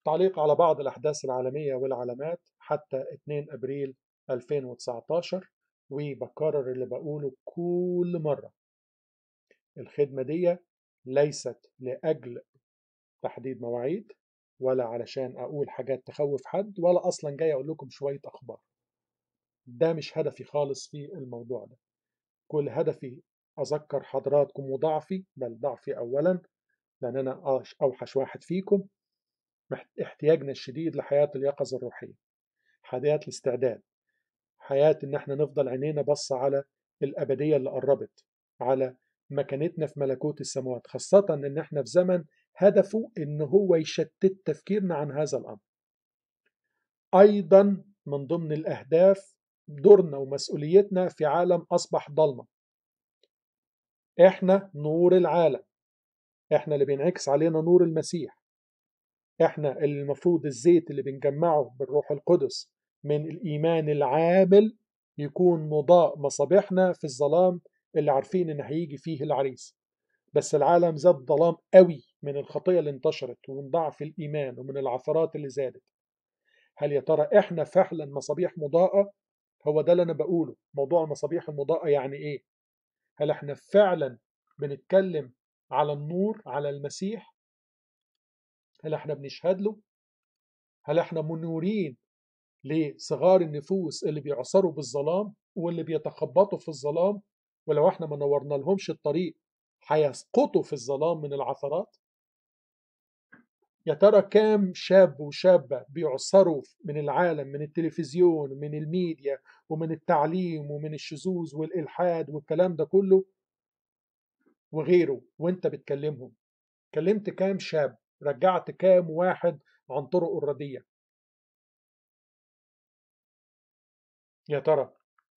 تعليق على بعض الأحداث العالمية والعلامات حتى 2 أبريل 2019 وبكرر اللي بقوله كل مرة الخدمة دي ليست لأجل تحديد مواعيد ولا علشان أقول حاجات تخوف حد ولا أصلا جاي أقول لكم شوية أخبار ده مش هدفي خالص في الموضوع ده كل هدفي أذكر حضراتكم وضعفي بل ضعفي أولا لأن أنا أوحش واحد فيكم احتياجنا الشديد لحياة اليقظة الروحية حياة الاستعداد حياة إن احنا نفضل عينينا بص على الأبدية اللي قربت على مكانتنا في ملكوت السماوات خاصة إن احنا في زمن هدفه إن هو يشتت تفكيرنا عن هذا الأمر أيضا من ضمن الأهداف دورنا ومسؤوليتنا في عالم أصبح ضلمة احنا نور العالم احنا اللي بينعكس علينا نور المسيح احنا اللي المفروض الزيت اللي بنجمعه بالروح القدس من الإيمان العامل يكون مضاء مصابيحنا في الظلام اللي عارفين إن هيجي فيه العريس بس العالم زاد ظلام قوي من الخطية اللي انتشرت ومن ضعف الإيمان ومن العثرات اللي زادت هل يا ترى إحنا فعلا مصابيح مضاءة؟ هو ده اللي أنا بقوله موضوع المصابيح المضاءة يعني إيه؟ هل إحنا فعلا بنتكلم على النور على المسيح؟ هل إحنا بنشهد له؟ هل إحنا منورين لصغار النفوس اللي بيعصروا بالظلام واللي بيتخبطوا في الظلام ولو احنا ما نورنا لهمش الطريق هيسقطوا في الظلام من العثرات يا ترى كام شاب وشابة بيعصروا من العالم من التلفزيون من الميديا ومن التعليم ومن الشذوذ والإلحاد والكلام ده كله وغيره وانت بتكلمهم كلمت كام شاب رجعت كام واحد عن طرق الردية يا ترى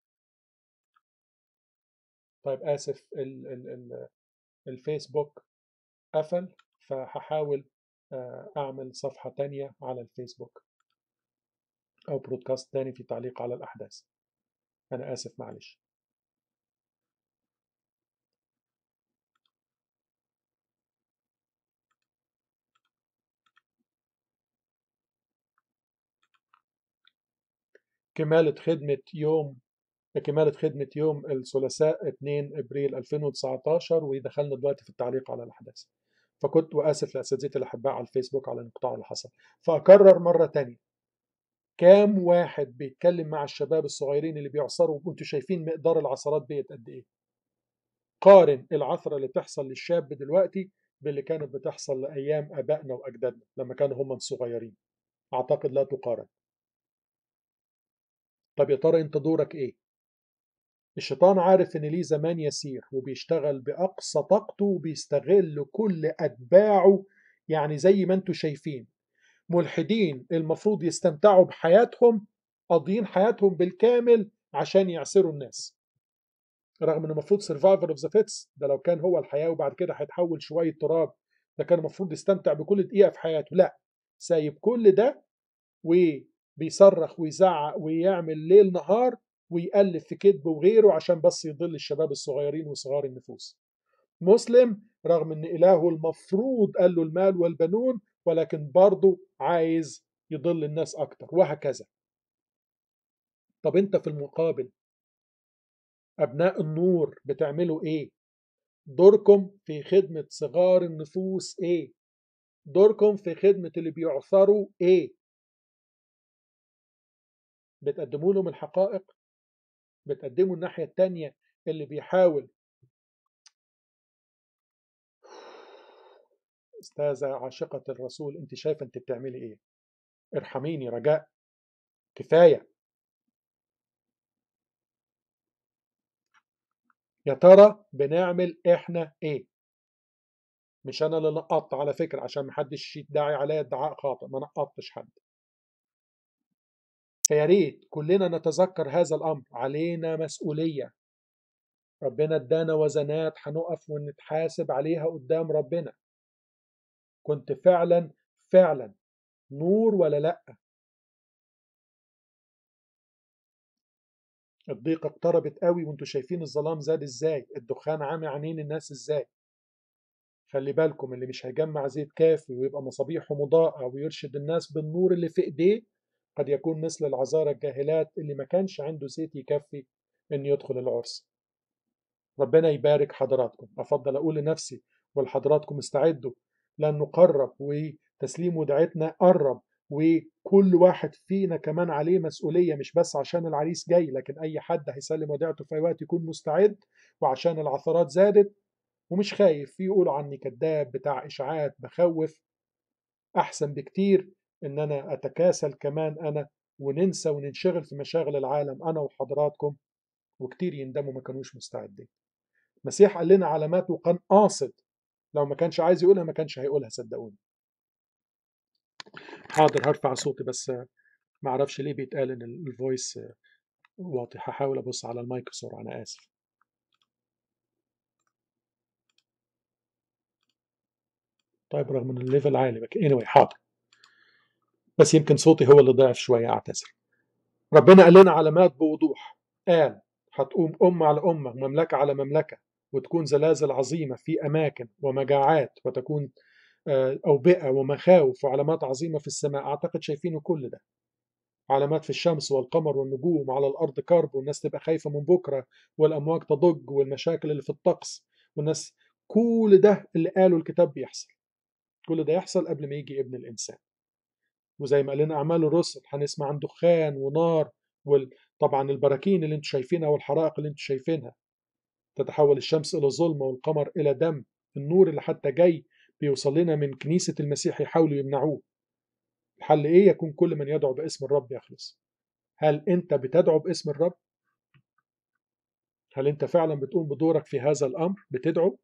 طيب آسف ال ال ال الفيسبوك قفل فهحاول أعمل صفحة تانية على الفيسبوك أو برودكاست تاني في تعليق على الأحداث أنا آسف معلش كمالة خدمة يوم كمالة خدمة يوم الثلاثاء 2 ابريل 2019 ودخلنا دلوقتي في التعليق على الاحداث فكنت واسف لاساتذتي الاحباء على الفيسبوك على الانقطاع اللي حصل فاكرر مره تانية كام واحد بيتكلم مع الشباب الصغيرين اللي بيعصروا وانتوا شايفين مقدار العثرات ديت قد ايه قارن العثره اللي بتحصل للشاب دلوقتي باللي كانت بتحصل لايام ابائنا واجدادنا لما كانوا هم صغيرين اعتقد لا تقارن طب يا ترى انت دورك ايه الشيطان عارف ان ليه زمان يسير وبيشتغل باقصى طاقته وبيستغل كل اتباعه يعني زي ما انتم شايفين ملحدين المفروض يستمتعوا بحياتهم قاضيين حياتهم بالكامل عشان يعسروا الناس رغم انه المفروض سرفايفر اوف ذا فيتس ده لو كان هو الحياه وبعد كده هيتحول شويه تراب ده كان المفروض يستمتع بكل دقيقه في حياته لا سايب كل ده وبيصرخ ويزعق ويعمل ليل نهار ويألف في كذب وغيره عشان بس يضل الشباب الصغيرين وصغار النفوس مسلم رغم ان إلهه المفروض قال له المال والبنون ولكن برضه عايز يضل الناس أكتر وهكذا طب انت في المقابل أبناء النور بتعملوا ايه دوركم في خدمة صغار النفوس ايه دوركم في خدمة اللي بيعثروا ايه بتقدموا لهم الحقائق بتقدموا الناحية التانية اللي بيحاول أستاذة عاشقة الرسول أنت شايفة أنت بتعملي إيه ارحميني رجاء كفاية يا ترى بنعمل إحنا إيه مش أنا اللي نقطت على فكرة عشان محدش يدعي عليا ادعاء خاطئ ما نقطتش حد فيا ريت كلنا نتذكر هذا الامر علينا مسؤوليه ربنا ادانا وزنات هنقف ونتحاسب عليها قدام ربنا كنت فعلا فعلا نور ولا لا الضيقة اقتربت قوي وانتوا شايفين الظلام زاد ازاي الدخان عامي عينين الناس ازاي خلي بالكم اللي مش هيجمع زيت كافي ويبقى مصابيحه مضاءة ويرشد الناس بالنور اللي في ايديه قد يكون مثل العذارى الجاهلات اللي ما كانش عنده زيت يكفي ان يدخل العرس ربنا يبارك حضراتكم افضل اقول لنفسي ولحضراتكم استعدوا لانه قرب وتسليم ودعتنا قرب وكل واحد فينا كمان عليه مسؤولية مش بس عشان العريس جاي لكن أي حد هيسلم وديعته في أي وقت يكون مستعد وعشان العثرات زادت ومش خايف يقولوا عني كذاب بتاع إشاعات بخوف أحسن بكتير إن أنا أتكاسل كمان أنا وننسى وننشغل في مشاغل العالم أنا وحضراتكم وكتير يندموا ما كانوش مستعدين المسيح قال لنا علامات وكان قاصد لو ما كانش عايز يقولها ما كانش هيقولها صدقوني حاضر هرفع صوتي بس ما اعرفش ليه بيتقال ان الفويس واطي هحاول ابص على المايك بسرعه انا اسف طيب رغم ان الليفل عالي لكن anyway حاضر بس يمكن صوتي هو اللي ضعف شويه اعتذر ربنا قال لنا علامات بوضوح قال هتقوم أمة على أمة مملكة على مملكة وتكون زلازل عظيمة في أماكن ومجاعات وتكون أوبئة ومخاوف وعلامات عظيمة في السماء أعتقد شايفينه كل ده علامات في الشمس والقمر والنجوم على الأرض كرب والناس تبقى خايفة من بكرة والأمواج تضج والمشاكل اللي في الطقس والناس كل ده اللي قاله الكتاب بيحصل كل ده يحصل قبل ما يجي ابن الإنسان وزي ما قال لنا أعمال الرسل هنسمع عن دخان ونار وطبعا البراكين اللي انتم شايفينها والحرائق اللي انتم شايفينها تتحول الشمس إلى ظلمة والقمر إلى دم النور اللي حتى جاي بيوصل لنا من كنيسة المسيح يحاولوا يمنعوه الحل إيه يكون كل من يدعو باسم الرب يخلص هل أنت بتدعو باسم الرب هل أنت فعلا بتقوم بدورك في هذا الأمر بتدعو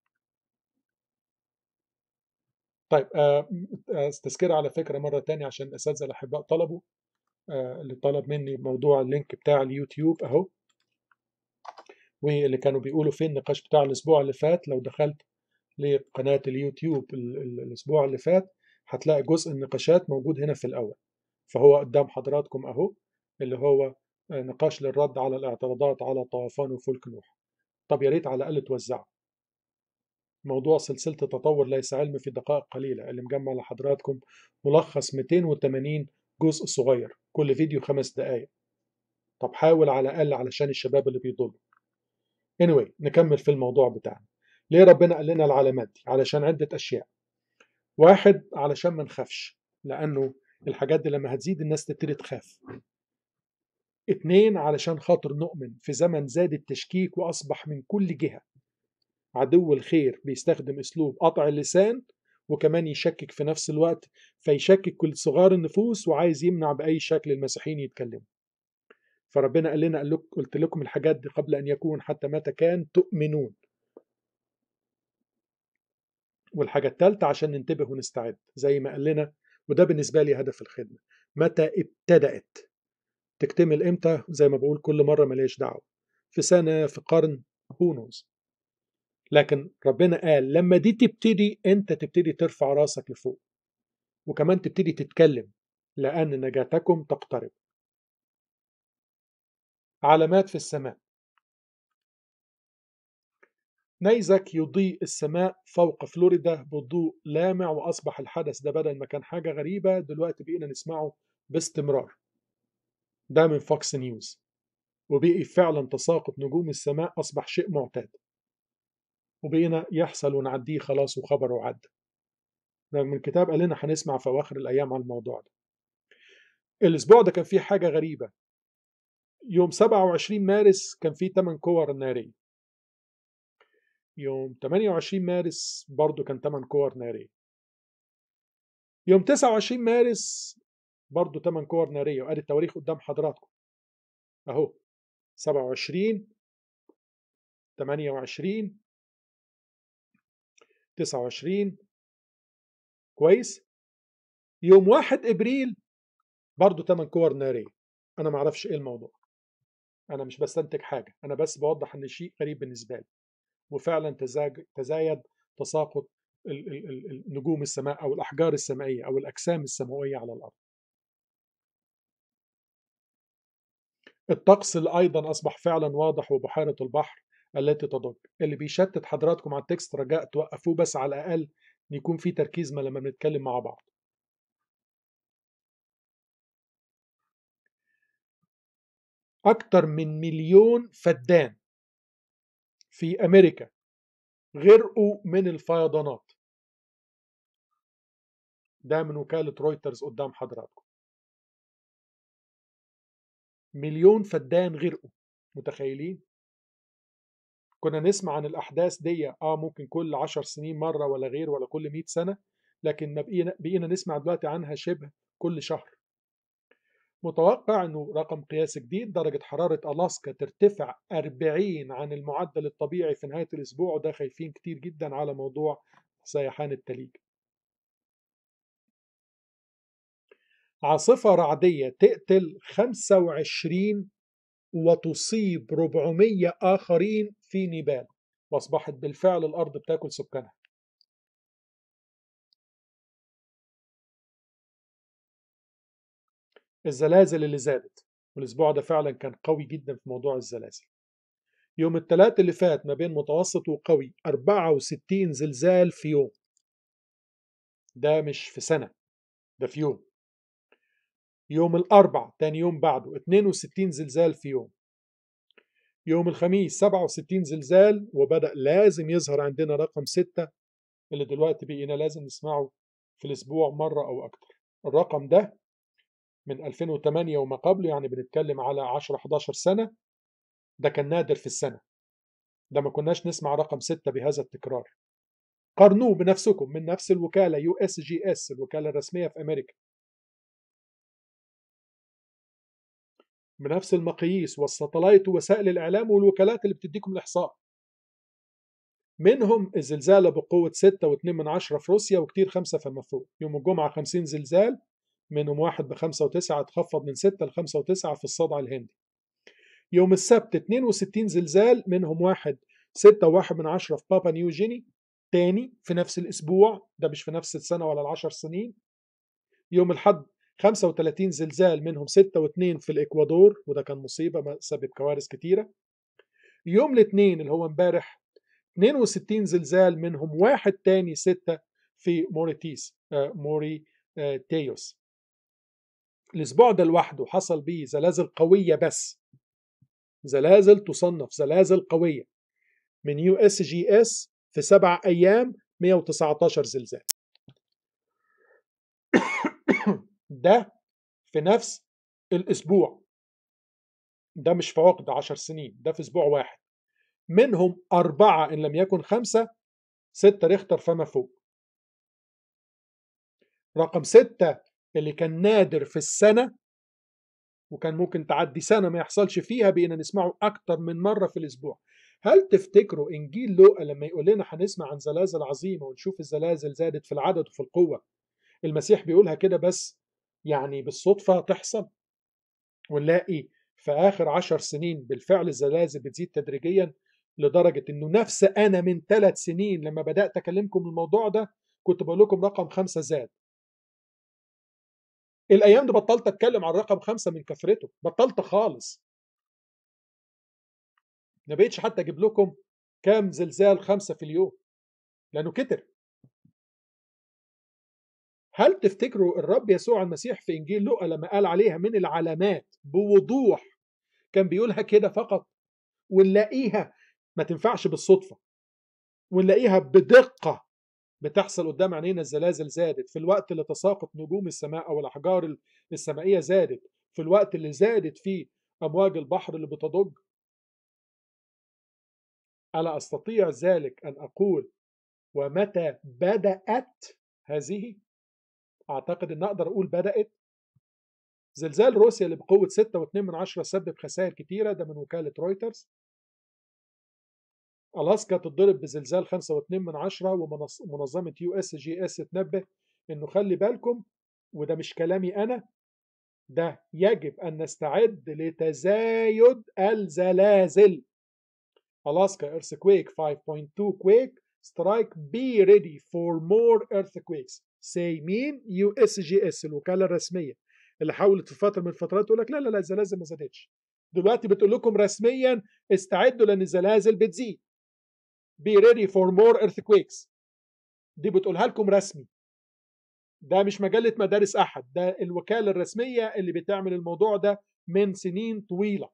طيب آه تذكرة على فكرة مرة تانية عشان الأساتذة الأحباء طلبوا آه اللي طلب مني موضوع اللينك بتاع اليوتيوب أهو واللي كانوا بيقولوا فين النقاش بتاع الأسبوع اللي فات لو دخلت لقناة اليوتيوب ال ال الأسبوع اللي فات هتلاقي جزء النقاشات موجود هنا في الأول فهو قدام حضراتكم أهو اللي هو نقاش للرد على الاعتراضات على طوفان وفلك نوح طب يا ريت على الأقل توزعه موضوع سلسلة التطور ليس علم في دقائق قليلة اللي مجمع لحضراتكم ملخص 280 جزء صغير كل فيديو خمس دقايق طب حاول على الأقل علشان الشباب اللي بيضلوا anyway نكمل في الموضوع بتاعنا ليه ربنا قال لنا العلامات دي علشان عدة أشياء واحد علشان ما نخافش لأنه الحاجات دي لما هتزيد الناس تبتدي تخاف اتنين علشان خاطر نؤمن في زمن زاد التشكيك وأصبح من كل جهة عدو الخير بيستخدم أسلوب قطع اللسان وكمان يشكك في نفس الوقت فيشكك كل صغار النفوس وعايز يمنع بأي شكل المسيحيين يتكلموا فربنا قال لنا قال لك قلت لكم الحاجات دي قبل أن يكون حتى متى كان تؤمنون والحاجة الثالثة عشان ننتبه ونستعد زي ما قال لنا وده بالنسبة لي هدف الخدمة متى ابتدأت تكتمل امتى زي ما بقول كل مرة مليش دعوة في سنة في قرن هونوز لكن ربنا قال لما دي تبتدي انت تبتدي ترفع راسك لفوق وكمان تبتدي تتكلم لأن نجاتكم تقترب علامات في السماء نيزك يضيء السماء فوق فلوريدا بضوء لامع وأصبح الحدث ده بدل ما كان حاجة غريبة دلوقتي بقينا نسمعه باستمرار ده من فوكس نيوز وبقي فعلا تساقط نجوم السماء أصبح شيء معتاد وبقينا يحصل ونعديه خلاص وخبره وعدى رغم الكتاب قال لنا هنسمع في أواخر الأيام عن الموضوع ده الأسبوع ده كان فيه حاجة غريبة يوم 27 مارس كان فيه 8 كور نارية يوم 28 مارس برضو كان 8 كور نارية يوم 29 مارس برضو 8 كور نارية وقال التواريخ قدام حضراتكم أهو 27 28 29 كويس يوم 1 ابريل برضو 8 كور ناريه انا ما اعرفش ايه الموضوع انا مش بستنتج حاجه انا بس بوضح ان شيء غريب بالنسبه لي وفعلا تزاج تزايد تساقط نجوم السماء او الاحجار السمائيه او الاجسام السماويه على الارض الطقس اللي ايضا اصبح فعلا واضح وبحيره البحر التي تضج اللي بيشتت حضراتكم على التكست رجاء توقفوه بس على الأقل يكون في تركيز ما لما بنتكلم مع بعض أكتر من مليون فدان في أمريكا غرقوا من الفيضانات ده من وكالة رويترز قدام حضراتكم مليون فدان غرقوا متخيلين كنا نسمع عن الأحداث دي آه ممكن كل عشر سنين مرة ولا غير ولا كل مئة سنة لكن ما بقينا, بقينا نسمع دلوقتي عنها شبه كل شهر متوقع أنه رقم قياسي جديد درجة حرارة ألاسكا ترتفع 40 عن المعدل الطبيعي في نهاية الأسبوع وده خايفين كتير جدا على موضوع سيحان التليج عاصفة رعدية تقتل 25 وتصيب 400 آخرين في نيبال وأصبحت بالفعل الأرض بتاكل سكانها الزلازل اللي زادت والأسبوع ده فعلا كان قوي جدا في موضوع الزلازل يوم الثلاث اللي فات ما بين متوسط وقوي 64 زلزال في يوم ده مش في سنة ده في يوم يوم الأربع تاني يوم بعده 62 زلزال في يوم يوم الخميس 67 زلزال وبدأ لازم يظهر عندنا رقم 6 اللي دلوقتي بقينا لازم نسمعه في الأسبوع مرة أو أكتر الرقم ده من 2008 وما قبله يعني بنتكلم على 10 11 سنة ده كان نادر في السنة ده ما كناش نسمع رقم 6 بهذا التكرار قارنوه بنفسكم من نفس الوكالة يو اس جي اس الوكالة الرسمية في أمريكا بنفس المقاييس والساتلايت ووسائل الإعلام والوكالات اللي بتديكم الإحصاء منهم الزلزال بقوة 6 و2 من عشرة في روسيا وكتير خمسة فما فوق يوم الجمعة 50 زلزال منهم واحد بخمسة وتسعة اتخفض من ستة لخمسة وتسعة في الصدع الهندي يوم السبت 62 زلزال منهم واحد ستة وواحد من عشرة في بابا نيو جيني تاني في نفس الأسبوع ده مش في نفس السنة ولا العشر سنين يوم الحد 35 زلزال منهم 6 و2 في الإكوادور وده كان مصيبة سبب كوارث كتيرة يوم الاثنين اللي هو امبارح 62 زلزال منهم واحد تاني 6 في موريتيس آه موري آه تيوس الاسبوع ده لوحده حصل بيه زلازل قويه بس زلازل تصنف زلازل قويه من يو اس جي اس في سبع ايام 119 زلزال ده في نفس الاسبوع ده مش في عقد 10 سنين ده في اسبوع واحد منهم أربعة إن لم يكن خمسة ستة ريختر فما فوق رقم ستة اللي كان نادر في السنة وكان ممكن تعدي سنة ما يحصلش فيها بقينا نسمعه أكتر من مرة في الأسبوع هل تفتكروا إنجيل لوقا لما يقول لنا هنسمع عن زلازل عظيمة ونشوف الزلازل زادت في العدد وفي القوة المسيح بيقولها كده بس يعني بالصدفة تحصل ونلاقي في آخر عشر سنين بالفعل الزلازل بتزيد تدريجيا لدرجة إنه نفس أنا من ثلاث سنين لما بدأت أكلمكم الموضوع ده كنت بقول لكم رقم خمسة زاد الايام دي بطلت اتكلم عن رقم خمسة من كثرته بطلت خالص ما بقيتش حتى اجيب لكم كام زلزال خمسة في اليوم لانه كتر هل تفتكروا الرب يسوع المسيح في انجيل لوقا لما قال عليها من العلامات بوضوح كان بيقولها كده فقط ونلاقيها ما تنفعش بالصدفة ونلاقيها بدقة بتحصل قدام عينينا الزلازل زادت في الوقت اللي تساقط نجوم السماء او الاحجار السمائيه زادت في الوقت اللي زادت فيه امواج البحر اللي بتضج الا استطيع ذلك ان اقول ومتى بدات هذه اعتقد ان اقدر اقول بدات زلزال روسيا اللي بقوه 6.2 من عشرة سبب خسائر كتيره ده من وكاله رويترز ألاسكا تتضرب بزلزال 5.2 من عشرة ومنظمة يو اس جي اس تنبه إنه خلي بالكم وده مش كلامي أنا ده يجب أن نستعد لتزايد الزلازل ألاسكا earthquake 5.2 quake strike be ready for more earthquakes say مين يو اس جي اس الوكالة الرسمية اللي حاولت في فترة من الفترات تقول لك لا لا لا الزلازل ما زادتش دلوقتي بتقول لكم رسميا استعدوا لان الزلازل بتزيد be ready for more earthquakes دي بتقولها لكم رسمي ده مش مجلة مدارس أحد ده الوكالة الرسمية اللي بتعمل الموضوع ده من سنين طويلة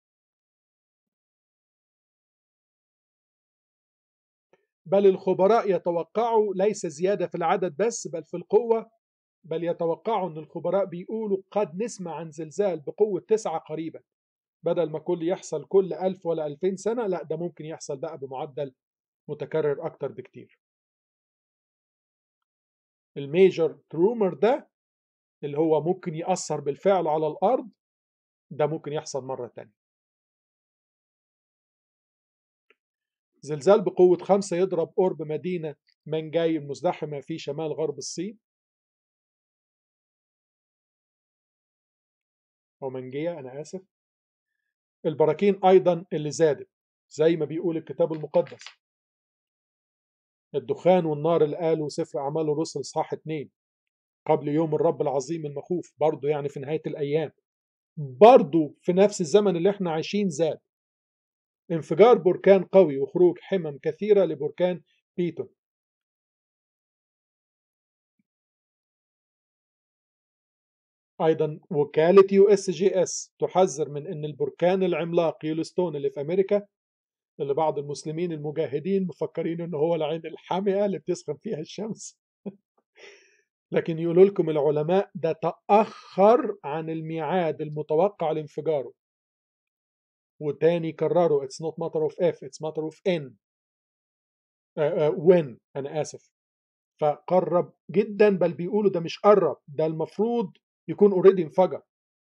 بل الخبراء يتوقعوا ليس زيادة في العدد بس بل في القوة بل يتوقعوا أن الخبراء بيقولوا قد نسمع عن زلزال بقوة تسعة قريبا بدل ما كل يحصل كل ألف ولا ألفين سنة لا ده ممكن يحصل بقى بمعدل متكرر أكتر بكتير الميجر ترومر ده اللي هو ممكن يأثر بالفعل على الأرض ده ممكن يحصل مرة تانية زلزال بقوة خمسة يضرب قرب مدينة منجاي المزدحمة في شمال غرب الصين أو منجية أنا آسف البراكين أيضا اللي زادت زي ما بيقول الكتاب المقدس الدخان والنار اللي قالوا سفر أعمال الرسل إصحاح اتنين قبل يوم الرب العظيم المخوف برضه يعني في نهاية الأيام برضه في نفس الزمن اللي احنا عايشين زاد انفجار بركان قوي وخروج حمم كثيرة لبركان بيتون أيضا وكالة يو اس جي اس تحذر من أن البركان العملاق يولستون اللي في أمريكا اللي بعض المسلمين المجاهدين مفكرين أنه هو العين الحامئة اللي بتسخن فيها الشمس لكن يقولوا لكم العلماء ده تأخر عن الميعاد المتوقع لانفجاره وتاني كرروا it's not matter of if it's matter of in uh, uh, when أنا آسف فقرب جدا بل بيقولوا ده مش قرب ده المفروض يكون اوريدي انفجر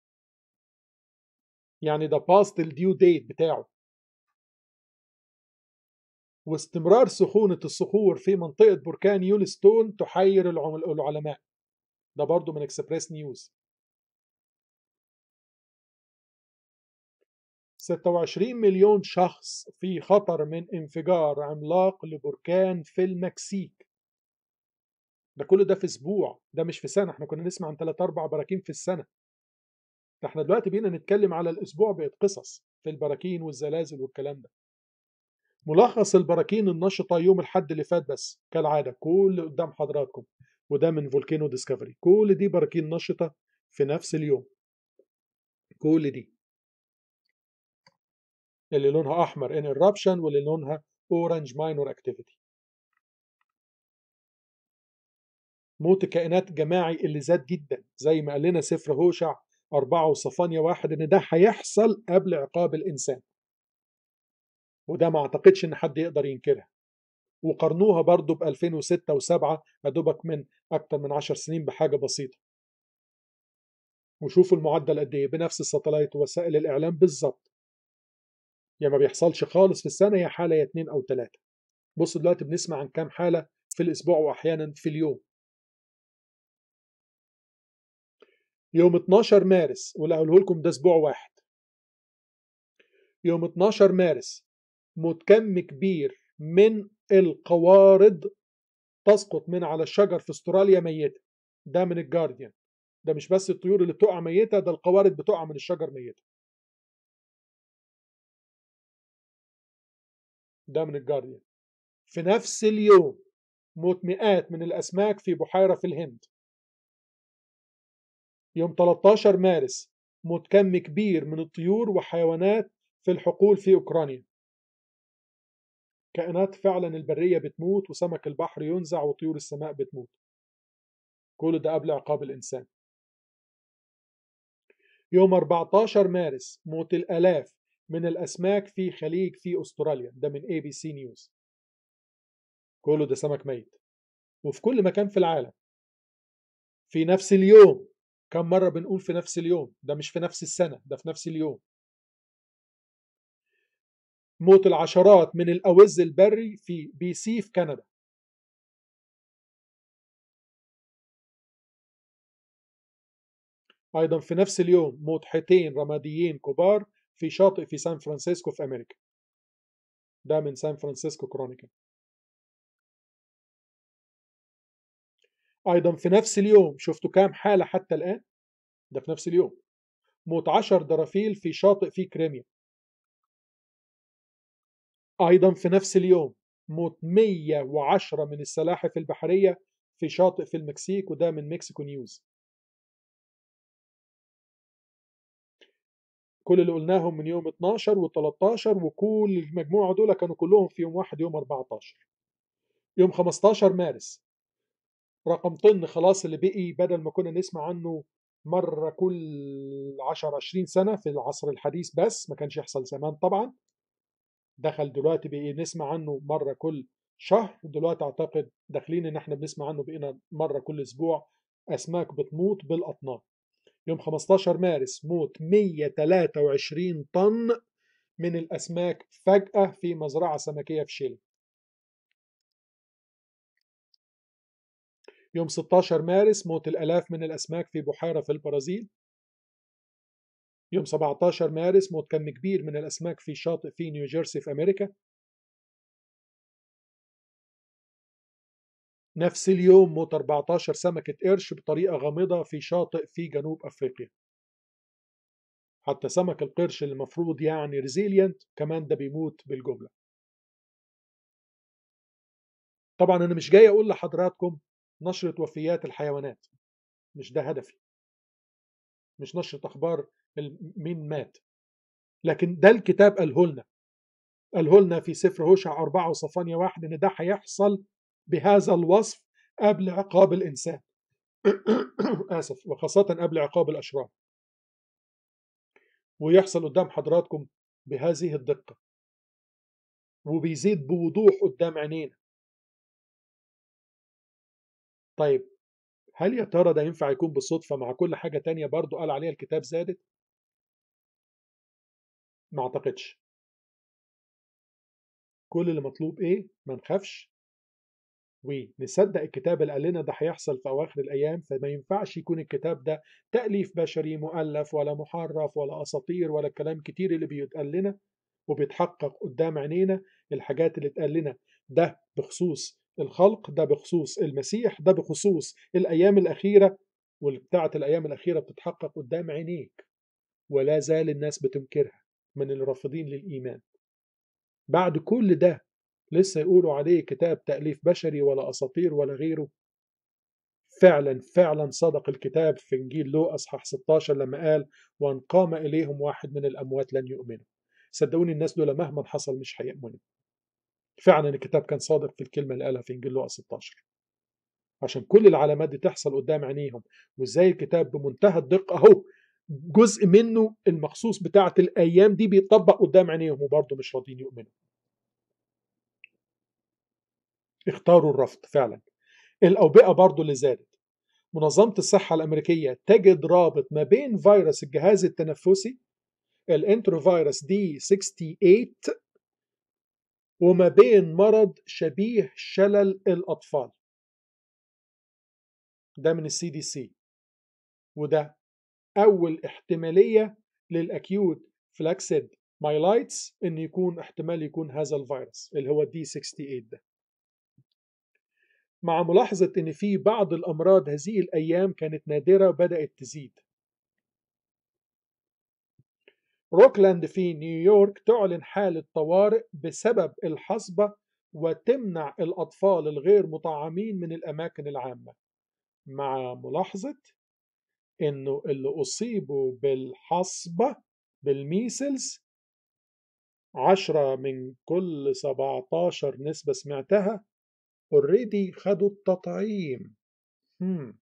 يعني ده باست الديو ديت بتاعه واستمرار سخونة الصخور في منطقة بركان يولستون تحير العلماء ده برضو من اكسبريس نيوز 26 مليون شخص في خطر من انفجار عملاق لبركان في المكسيك ده كل ده في اسبوع ده مش في سنه احنا كنا نسمع عن 3 4 براكين في السنه ده احنا دلوقتي بقينا نتكلم على الاسبوع بقت قصص في البراكين والزلازل والكلام ده ملخص البراكين النشطة يوم الحد اللي فات بس كالعادة كل قدام حضراتكم وده من فولكينو ديسكفري كل دي براكين نشطة في نفس اليوم كل دي اللي لونها أحمر ان eruption واللي لونها اورنج ماينور اكتيفيتي موت الكائنات جماعي اللي زاد جدا زي ما قال لنا سفر هوشع أربعة وصفانيا واحد إن ده هيحصل قبل عقاب الإنسان وده ما أعتقدش إن حد يقدر ينكرها وقارنوها برضو ب 2006 و7 أدوبك من أكتر من 10 سنين بحاجة بسيطة وشوفوا المعدل قد إيه بنفس الساتلايت ووسائل الإعلام بالظبط يا ما بيحصلش خالص في السنة يا حالة يا اتنين أو تلاتة بصوا دلوقتي بنسمع عن كام حالة في الأسبوع وأحيانا في اليوم يوم 12 مارس واللي هقوله لكم ده اسبوع واحد يوم 12 مارس موت كم كبير من القوارض تسقط من على الشجر في استراليا ميته ده من الجارديان ده مش بس الطيور اللي بتقع ميته ده القوارض بتقع من الشجر ميته ده من الجارديان في نفس اليوم موت مئات من الأسماك في بحيرة في الهند يوم 13 مارس موت كم كبير من الطيور وحيوانات في الحقول في أوكرانيا كائنات فعلا البرية بتموت وسمك البحر ينزع وطيور السماء بتموت كل ده قبل عقاب الإنسان يوم 14 مارس موت الآلاف من الأسماك في خليج في أستراليا ده من اي بي سي نيوز كله ده سمك ميت وفي كل مكان في العالم في نفس اليوم كم مرة بنقول في نفس اليوم ده مش في نفس السنة ده في نفس اليوم موت العشرات من الأوز البري في بي سي في كندا أيضا في نفس اليوم موت حيتين رماديين كبار في شاطئ في سان فرانسيسكو في أمريكا ده من سان فرانسيسكو كرونيكل أيضا في نفس اليوم شفتوا كام حالة حتى الآن ده في نفس اليوم موت 10 درافيل في شاطئ في كريميا أيضا في نفس اليوم موت 110 من السلاحف البحرية في شاطئ في المكسيك وده من مكسيكو نيوز كل اللي قلناهم من يوم 12 و13 وكل المجموعة دول كانوا كلهم في يوم واحد يوم 14 يوم 15 مارس رقم طن خلاص اللي بقي بدل ما كنا نسمع عنه مرة كل 10 20 سنة في العصر الحديث بس ما كانش يحصل زمان طبعا دخل دلوقتي بقي نسمع عنه مرة كل شهر دلوقتي اعتقد داخلين ان احنا بنسمع عنه بقينا مرة كل اسبوع اسماك بتموت بالاطنان يوم 15 مارس موت 123 طن من الاسماك فجأة في مزرعة سمكية في شيلي يوم 16 مارس موت الآلاف من الأسماك في بحيرة في البرازيل يوم 17 مارس موت كم كبير من الأسماك في شاطئ في نيوجيرسي في أمريكا نفس اليوم موت 14 سمكة قرش بطريقة غامضة في شاطئ في جنوب أفريقيا حتى سمك القرش اللي المفروض يعني ريزيلينت كمان ده بيموت بالجملة طبعا أنا مش جاي أقول لحضراتكم نشرة وفيات الحيوانات مش ده هدفي مش نشرة أخبار مين مات لكن ده الكتاب قاله لنا قاله لنا في سفر هوشع أربعة وصفانيا واحد إن ده هيحصل بهذا الوصف قبل عقاب الإنسان آسف وخاصة قبل عقاب الأشرار ويحصل قدام حضراتكم بهذه الدقة وبيزيد بوضوح قدام عينينا طيب هل يا ترى ده ينفع يكون بالصدفة مع كل حاجة تانية برضو قال عليها الكتاب زادت؟ ما اعتقدش كل اللي مطلوب ايه؟ ما نخافش ونصدق الكتاب اللي قال لنا ده هيحصل في اواخر الايام فما ينفعش يكون الكتاب ده تاليف بشري مؤلف ولا محرف ولا اساطير ولا كلام كتير اللي بيتقال لنا وبيتحقق قدام عينينا الحاجات اللي اتقال لنا ده بخصوص الخلق ده بخصوص المسيح ده بخصوص الايام الاخيره والبتاعه الايام الاخيره بتتحقق قدام عينيك ولا زال الناس بتنكرها من الرافضين للايمان بعد كل ده لسه يقولوا عليه كتاب تأليف بشري ولا أساطير ولا غيره فعلا فعلا صدق الكتاب في إنجيل لو أصحاح 16 لما قال وأن قام إليهم واحد من الأموات لن يؤمنوا صدقوني الناس دول مهما حصل مش هيؤمنوا فعلا الكتاب كان صادق في الكلمة اللي قالها في إنجيل لو 16 عشان كل العلامات دي تحصل قدام عينيهم وازاي الكتاب بمنتهى الدقة أهو جزء منه المخصوص بتاعة الأيام دي بيطبق قدام عينيهم وبرضه مش راضيين يؤمنوا اختاروا الرفض فعلا الأوبئة برضو اللي زادت منظمة الصحة الأمريكية تجد رابط ما بين فيروس الجهاز التنفسي الانتروفيروس دي 68 وما بين مرض شبيه شلل الأطفال ده من السي دي سي وده أول احتمالية للأكيوت فلاكسيد مايلايتس إن يكون احتمال يكون هذا الفيروس اللي هو دي 68 ده مع ملاحظة إن في بعض الأمراض هذه الأيام كانت نادرة وبدأت تزيد. روكلاند في نيويورك تعلن حالة طوارئ بسبب الحصبة وتمنع الأطفال الغير مطعمين من الأماكن العامة. مع ملاحظة إنه اللي أصيبوا بالحصبة بالميسلز عشرة من كل 17 نسبة سمعتها اوريدي خدوا التطعيم هم.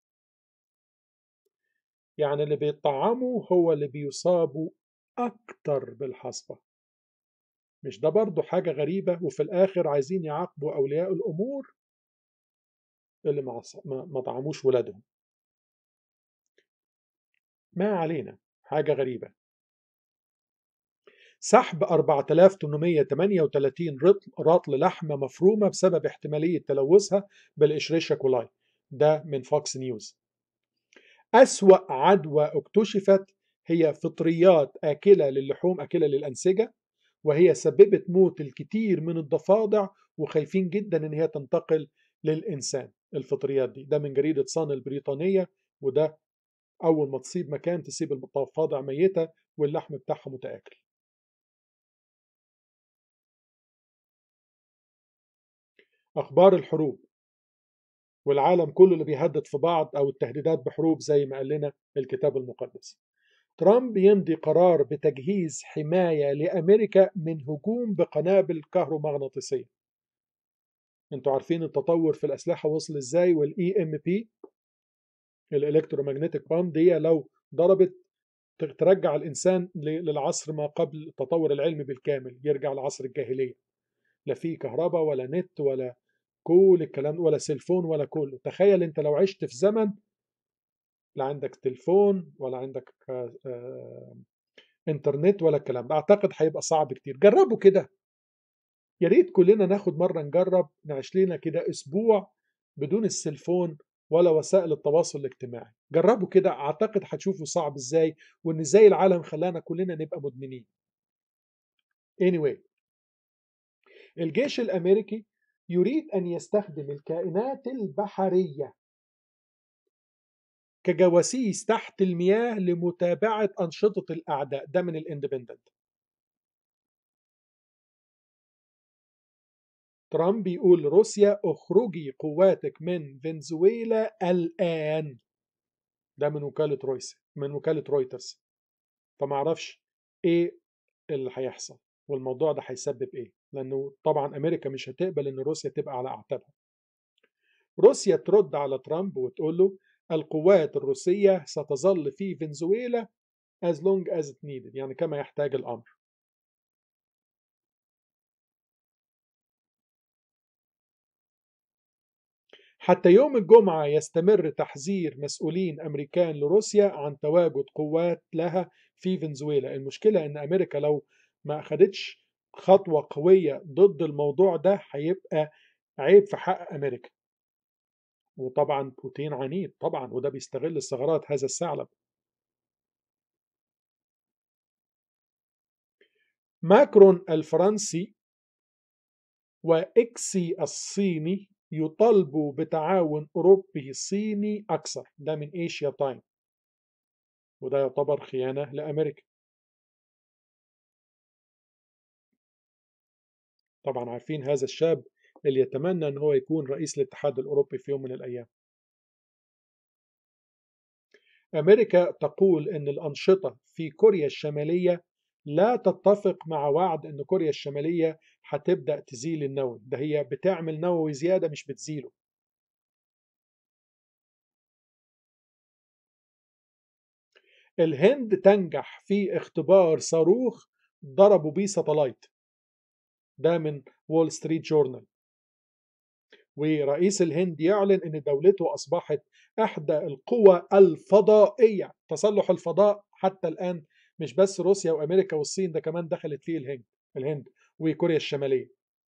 يعني اللي بيطعموا هو اللي بيصابوا أكتر بالحصبة مش ده برضو حاجة غريبة وفي الآخر عايزين يعاقبوا أولياء الأمور اللي ما, ما طعموش ولادهم ما علينا حاجة غريبة سحب 4838 رطل لحمة مفرومة بسبب احتمالية تلوثها بالإشريشيا كولاي ده من فوكس نيوز أسوأ عدوى اكتشفت هي فطريات آكلة للحوم آكلة للأنسجة وهي سببت موت الكثير من الضفادع وخايفين جدا ان هي تنتقل للإنسان الفطريات دي ده من جريدة صان البريطانية وده أول ما تصيب مكان تسيب الضفادع ميتة واللحم بتاعها متآكل أخبار الحروب والعالم كله اللي بيهدد في بعض أو التهديدات بحروب زي ما قال لنا الكتاب المقدس ترامب يمضي قرار بتجهيز حماية لأمريكا من هجوم بقنابل كهرومغناطيسية انتوا عارفين التطور في الأسلحة وصل ازاي والاي ام بي الالكترومagnetic بام دي لو ضربت ترجع الإنسان للعصر ما قبل التطور العلمي بالكامل يرجع لعصر الجاهلية لا في كهرباء ولا نت ولا كل الكلام ولا سيلفون ولا كله تخيل انت لو عشت في زمن لا عندك تلفون ولا عندك آه آه انترنت ولا الكلام ده اعتقد هيبقى صعب كتير جربوا كده يا ريت كلنا ناخد مره نجرب نعيش لنا كده اسبوع بدون السيلفون ولا وسائل التواصل الاجتماعي جربوا كده اعتقد هتشوفوا صعب ازاي وان ازاي العالم خلانا كلنا نبقى مدمنين anyway الجيش الامريكي يريد ان يستخدم الكائنات البحريه كجواسيس تحت المياه لمتابعه انشطه الاعداء ده من الاندبندنت ترامب بيقول روسيا اخرجي قواتك من فنزويلا الان ده من وكاله رويس من وكاله رويترز فما اعرفش ايه اللي هيحصل والموضوع ده هيسبب ايه لانه طبعا امريكا مش هتقبل ان روسيا تبقى على اعتابها روسيا ترد على ترامب وتقول له القوات الروسية ستظل في فنزويلا as long as it needed يعني كما يحتاج الأمر حتى يوم الجمعة يستمر تحذير مسؤولين أمريكان لروسيا عن تواجد قوات لها في فنزويلا المشكلة أن أمريكا لو ما أخدتش خطوة قوية ضد الموضوع ده هيبقى عيب في حق أمريكا وطبعا بوتين عنيد طبعا وده بيستغل ثغرات هذا الثعلب ماكرون الفرنسي وإكسي الصيني يطالبوا بتعاون أوروبي صيني أكثر ده من إيشيا تايم وده يعتبر خيانة لأمريكا طبعا عارفين هذا الشاب اللي يتمنى أن هو يكون رئيس الاتحاد الأوروبي في يوم من الأيام أمريكا تقول أن الأنشطة في كوريا الشمالية لا تتفق مع وعد أن كوريا الشمالية هتبدأ تزيل النووي ده هي بتعمل نووي زيادة مش بتزيله الهند تنجح في اختبار صاروخ ضربوا بيه ساتلايت ده من وول ستريت جورنال ورئيس الهند يعلن ان دولته اصبحت احدى القوى الفضائيه تسلح الفضاء حتى الان مش بس روسيا وامريكا والصين ده كمان دخلت فيه الهند الهند وكوريا الشماليه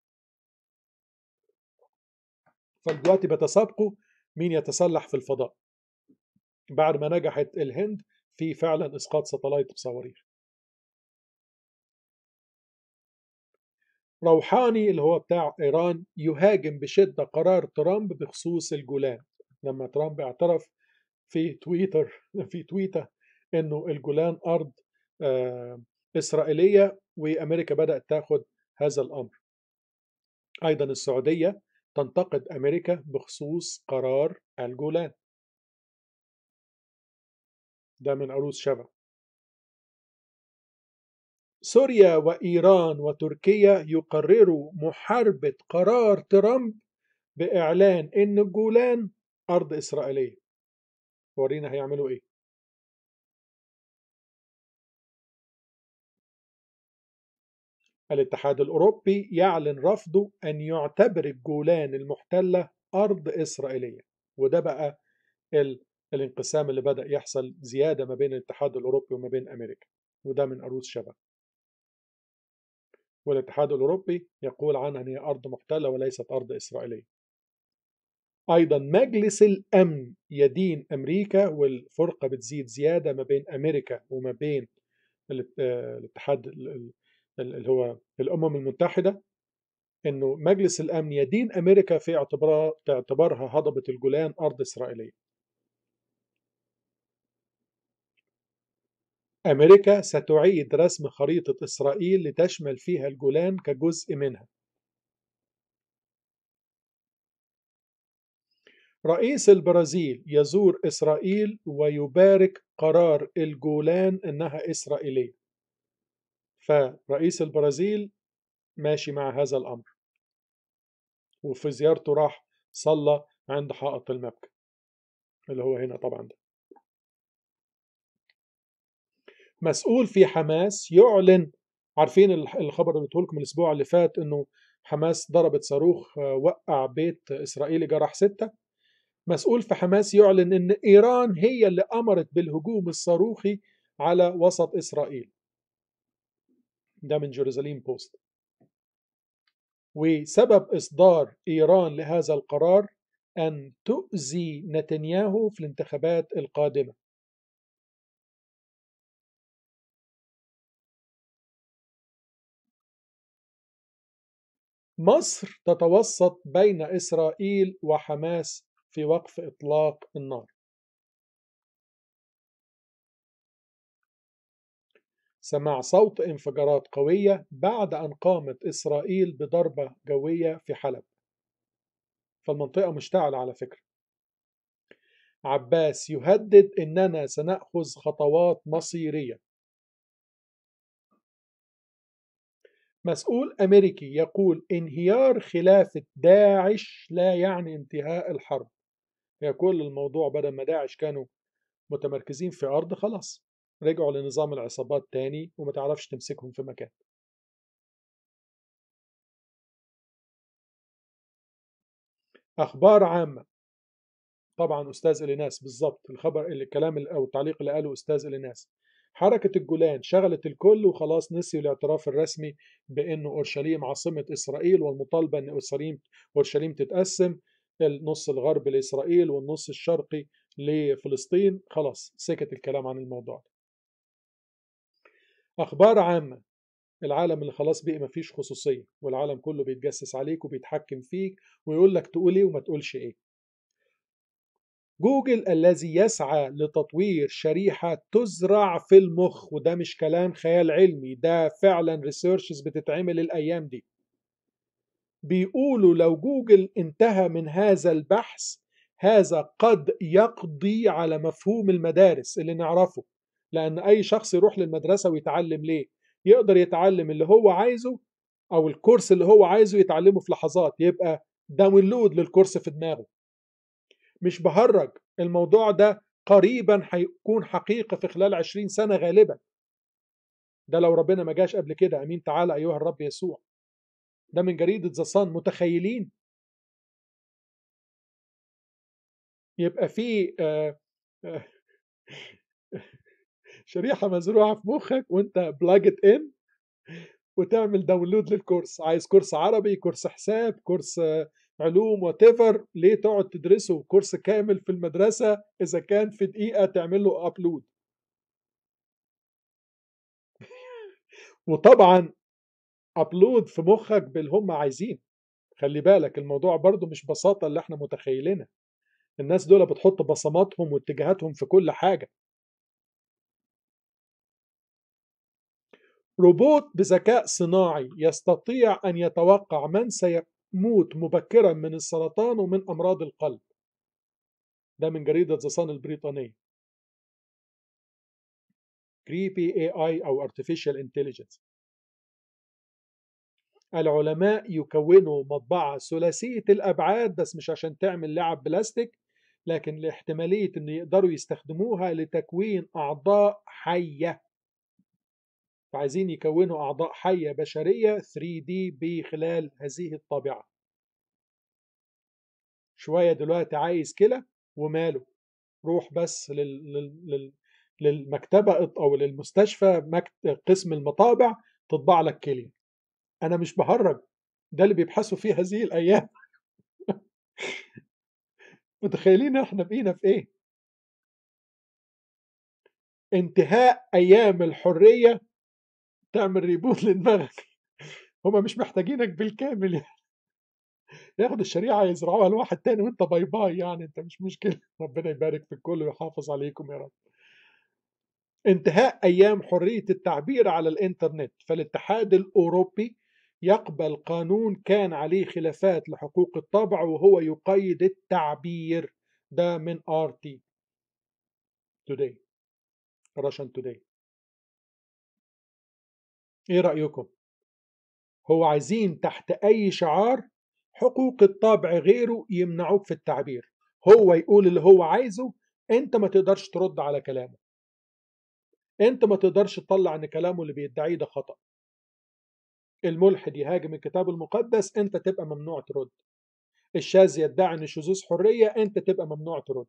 فدلوقتي بتسابقوا مين يتسلح في الفضاء بعد ما نجحت الهند في فعلا اسقاط ساتلايت بصواريخ روحاني اللي هو بتاع ايران يهاجم بشده قرار ترامب بخصوص الجولان لما ترامب اعترف في تويتر في تويتر انه الجولان ارض آه اسرائيليه وامريكا بدات تاخد هذا الامر ايضا السعوديه تنتقد امريكا بخصوص قرار الجولان ده من عروس شبه سوريا وإيران وتركيا يقرروا محاربة قرار ترامب بإعلان إن الجولان أرض إسرائيلية ورينا هيعملوا إيه الاتحاد الأوروبي يعلن رفضه أن يعتبر الجولان المحتلة أرض إسرائيلية وده بقى ال... الانقسام اللي بدأ يحصل زيادة ما بين الاتحاد الأوروبي وما بين أمريكا وده من عروس شبه والاتحاد الأوروبي يقول عنها أن هي أرض محتلة وليست أرض إسرائيلية أيضا مجلس الأمن يدين أمريكا والفرقة بتزيد زيادة ما بين أمريكا وما بين الاتحاد اللي هو الأمم المتحدة أنه مجلس الأمن يدين أمريكا في اعتبار اعتبارها هضبة الجولان أرض إسرائيلية أمريكا ستعيد رسم خريطة إسرائيل لتشمل فيها الجولان كجزء منها رئيس البرازيل يزور إسرائيل ويبارك قرار الجولان إنها إسرائيلية فرئيس البرازيل ماشي مع هذا الأمر وفي زيارته راح صلى عند حائط المبكى اللي هو هنا طبعا ده مسؤول في حماس يعلن عارفين الخبر اللي لكم الاسبوع اللي فات انه حماس ضربت صاروخ وقع بيت اسرائيلي جرح ستة مسؤول في حماس يعلن ان ايران هي اللي امرت بالهجوم الصاروخي على وسط اسرائيل ده من جيروزاليم بوست وسبب اصدار ايران لهذا القرار ان تؤذي نتنياهو في الانتخابات القادمه مصر تتوسط بين إسرائيل وحماس في وقف إطلاق النار سمع صوت انفجارات قوية بعد أن قامت إسرائيل بضربة جوية في حلب فالمنطقة مشتعلة على فكرة عباس يهدد أننا سنأخذ خطوات مصيرية مسؤول أمريكي يقول انهيار خلافة داعش لا يعني انتهاء الحرب هي كل الموضوع بدل ما داعش كانوا متمركزين في أرض خلاص رجعوا لنظام العصابات تاني وما تعرفش تمسكهم في مكان أخبار عامة طبعا أستاذ إليناس بالظبط الخبر الكلام أو التعليق اللي قاله أستاذ إليناس حركة الجولان شغلت الكل وخلاص نسيوا الاعتراف الرسمي بأنه أورشليم عاصمة إسرائيل والمطالبة أن أورشليم أورشليم تتقسم النص الغربي لإسرائيل والنص الشرقي لفلسطين خلاص سكت الكلام عن الموضوع ده أخبار عامة العالم اللي خلاص بقي مفيش خصوصية والعالم كله بيتجسس عليك وبيتحكم فيك ويقول لك تقول ايه وما تقولش ايه جوجل الذي يسعى لتطوير شريحة تزرع في المخ وده مش كلام خيال علمي ده فعلا ريسيرشز بتتعمل الأيام دي بيقولوا لو جوجل انتهى من هذا البحث هذا قد يقضي على مفهوم المدارس اللي نعرفه لأن أي شخص يروح للمدرسة ويتعلم ليه يقدر يتعلم اللي هو عايزه أو الكورس اللي هو عايزه يتعلمه في لحظات يبقى داونلود للكورس في دماغه مش بهرج الموضوع ده قريبا هيكون حقيقة في خلال عشرين سنة غالبا ده لو ربنا ما جاش قبل كده أمين تعالى أيها الرب يسوع ده من جريدة زصان متخيلين يبقى في آه آه شريحة مزروعة في مخك وانت بلاجت ان وتعمل داونلود للكورس عايز كورس عربي كورس حساب كورس علوم واتيفر ليه تقعد تدرسه كورس كامل في المدرسة إذا كان في دقيقة تعمل له أبلود وطبعا أبلود في مخك باللي هم عايزين خلي بالك الموضوع برضو مش بساطة اللي احنا متخيلينها الناس دول بتحط بصماتهم واتجاهاتهم في كل حاجة روبوت بذكاء صناعي يستطيع أن يتوقع من سيموت مبكرا من السرطان ومن أمراض القلب ده من جريدة زصان البريطانية كريبي اي اي او artificial intelligence العلماء يكونوا مطبعة ثلاثية الأبعاد بس مش عشان تعمل لعب بلاستيك لكن لاحتمالية أن يقدروا يستخدموها لتكوين أعضاء حية فعايزين يكونوا أعضاء حية بشرية 3D بخلال هذه الطابعة شوية دلوقتي عايز كلى وماله روح بس لل... لل... للمكتبة أو للمستشفى مكت... قسم المطابع تطبع لك كلية أنا مش بهرج ده اللي بيبحثوا فيه هذه الأيام متخيلين احنا بقينا في ايه انتهاء ايام الحريه تعمل ريبوت لدماغك هما مش محتاجينك بالكامل يعني ياخد الشريعة يزرعوها لواحد تاني وانت باي باي يعني انت مش مشكلة ربنا يبارك في الكل ويحافظ عليكم يا رب انتهاء أيام حرية التعبير على الإنترنت فالاتحاد الأوروبي يقبل قانون كان عليه خلافات لحقوق الطبع وهو يقيد التعبير ده من RT Today Russian Today ايه رأيكم هو عايزين تحت اي شعار حقوق الطبع غيره يمنعوك في التعبير هو يقول اللي هو عايزه انت ما تقدرش ترد على كلامه انت ما تقدرش تطلع ان كلامه اللي بيدعيه ده خطأ الملحد يهاجم الكتاب المقدس انت تبقى ممنوع ترد الشاذ يدعي ان الشذوذ حرية انت تبقى ممنوع ترد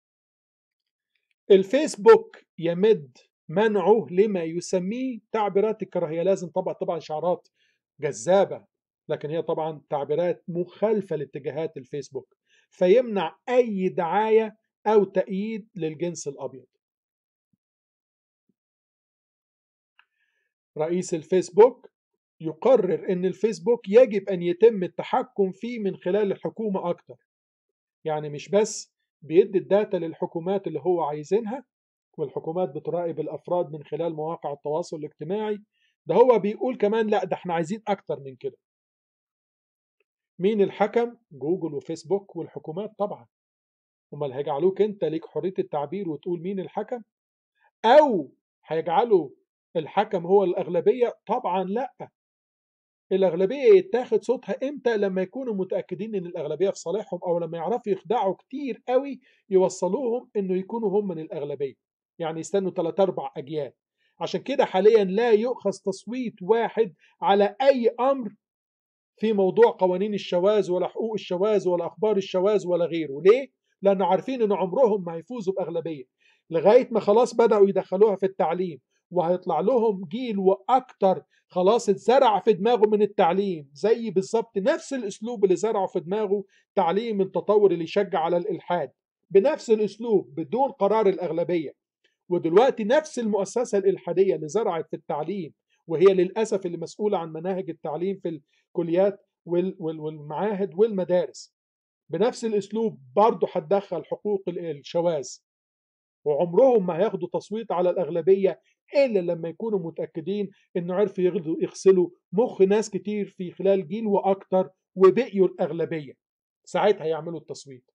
الفيسبوك يمد منعه لما يسميه تعبيرات الكراهية لازم طبعا طبعا شعارات جذابة لكن هي طبعا تعبيرات مخالفة لاتجاهات الفيسبوك فيمنع أي دعاية أو تأييد للجنس الأبيض رئيس الفيسبوك يقرر أن الفيسبوك يجب أن يتم التحكم فيه من خلال الحكومة أكتر يعني مش بس بيدي الداتا للحكومات اللي هو عايزينها والحكومات بتراقب الأفراد من خلال مواقع التواصل الاجتماعي ده هو بيقول كمان لا ده احنا عايزين أكتر من كده مين الحكم؟ جوجل وفيسبوك والحكومات طبعا امال هيجعلوك انت ليك حرية التعبير وتقول مين الحكم؟ أو هيجعلوا الحكم هو الأغلبية؟ طبعا لا الأغلبية يتاخد صوتها إمتى لما يكونوا متأكدين إن الأغلبية في صالحهم أو لما يعرفوا يخدعوا كتير قوي يوصلوهم إنه يكونوا هم من الأغلبية يعني يستنوا 3 أربع أجيال عشان كده حاليا لا يؤخذ تصويت واحد على أي أمر في موضوع قوانين الشواذ ولا حقوق الشواذ ولا أخبار الشواذ ولا غيره ليه؟ لأن عارفين إن عمرهم ما هيفوزوا بأغلبية لغاية ما خلاص بدأوا يدخلوها في التعليم وهيطلع لهم جيل واكتر خلاص اتزرع في دماغه من التعليم زي بالظبط نفس الاسلوب اللي زرعه في دماغه تعليم التطور اللي يشجع على الالحاد بنفس الاسلوب بدون قرار الاغلبيه ودلوقتي نفس المؤسسه الالحاديه اللي زرعت في التعليم وهي للاسف اللي مسؤوله عن مناهج التعليم في الكليات والمعاهد والمدارس بنفس الاسلوب برضه هتدخل حقوق الشواذ وعمرهم ما هياخدوا تصويت على الاغلبيه الا لما يكونوا متاكدين انه عرفوا يغسلوا مخ ناس كتير في خلال جيل واكتر وبقيوا الاغلبيه ساعتها يعملوا التصويت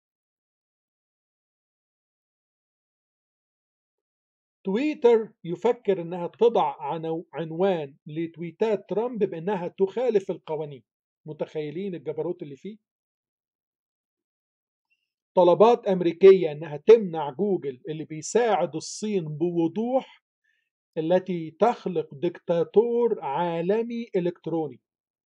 تويتر يفكر انها تضع عنوان لتويتات ترامب بانها تخالف القوانين متخيلين الجبروت اللي فيه طلبات امريكيه انها تمنع جوجل اللي بيساعد الصين بوضوح التي تخلق دكتاتور عالمي الكتروني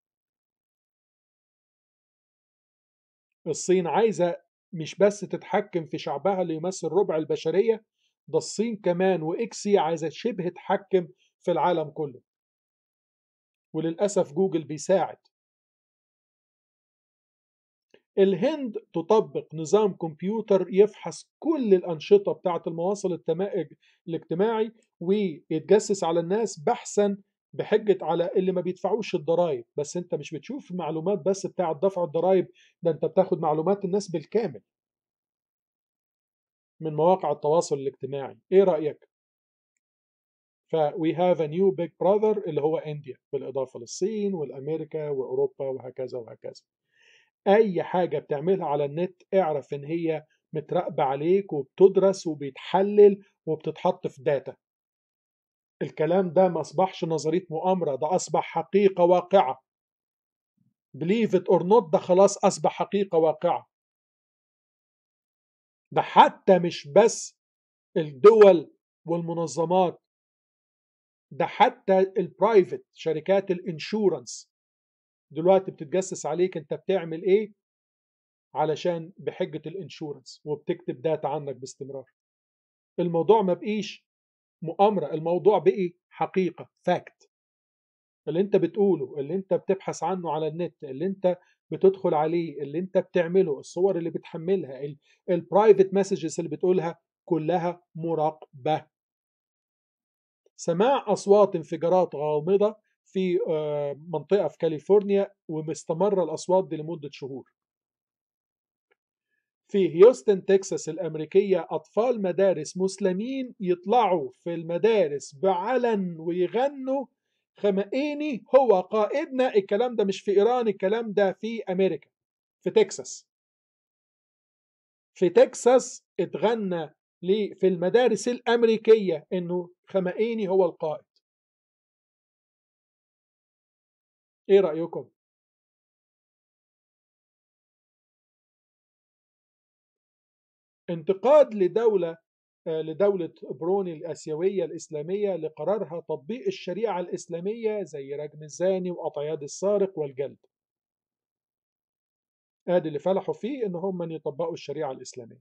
الصين عايزه مش بس تتحكم في شعبها اللي يمثل ربع البشريه ده الصين كمان واكسي عايزه شبه تحكم في العالم كله وللاسف جوجل بيساعد الهند تطبق نظام كمبيوتر يفحص كل الأنشطة بتاعة المواصل الاجتماعي ويتجسس على الناس بحثا بحجة على اللي ما بيدفعوش الضرائب بس انت مش بتشوف المعلومات بس بتاعة دفع الضرائب ده انت بتاخد معلومات الناس بالكامل من مواقع التواصل الاجتماعي ايه رأيك؟ ف we have a new big brother اللي هو انديا بالإضافة للصين والأمريكا وأوروبا وهكذا وهكذا اي حاجة بتعملها على النت اعرف ان هي متراقبة عليك وبتدرس وبيتحلل وبتتحط في داتا الكلام ده ما اصبحش نظرية مؤامرة ده اصبح حقيقة واقعة believe it or not ده خلاص اصبح حقيقة واقعة ده حتى مش بس الدول والمنظمات ده حتى البرايفت شركات الانشورنس دلوقتي بتتجسس عليك انت بتعمل ايه علشان بحجة الانشورنس وبتكتب داتا عنك باستمرار الموضوع ما بقيش مؤامرة الموضوع بقي حقيقة فاكت اللي انت بتقوله اللي انت بتبحث عنه على النت اللي انت بتدخل عليه اللي انت بتعمله الصور اللي بتحملها البرايفت مسجز اللي بتقولها كلها مراقبة سماع أصوات انفجارات غامضة في منطقة في كاليفورنيا ومستمرة الأصوات دي لمدة شهور في هيوستن تكساس الأمريكية أطفال مدارس مسلمين يطلعوا في المدارس بعلن ويغنوا خمائيني هو قائدنا الكلام ده مش في إيران الكلام ده في أمريكا في تكساس في تكساس اتغنى في المدارس الأمريكية إنه خمائيني هو القائد إيه رأيكم؟ انتقاد لدولة لدولة بروني الآسيوية الإسلامية لقرارها تطبيق الشريعة الإسلامية زي رجم الزاني وقطع يد السارق والجلد ادي اللي فلحوا فيه ان هم من يطبقوا الشريعة الإسلامية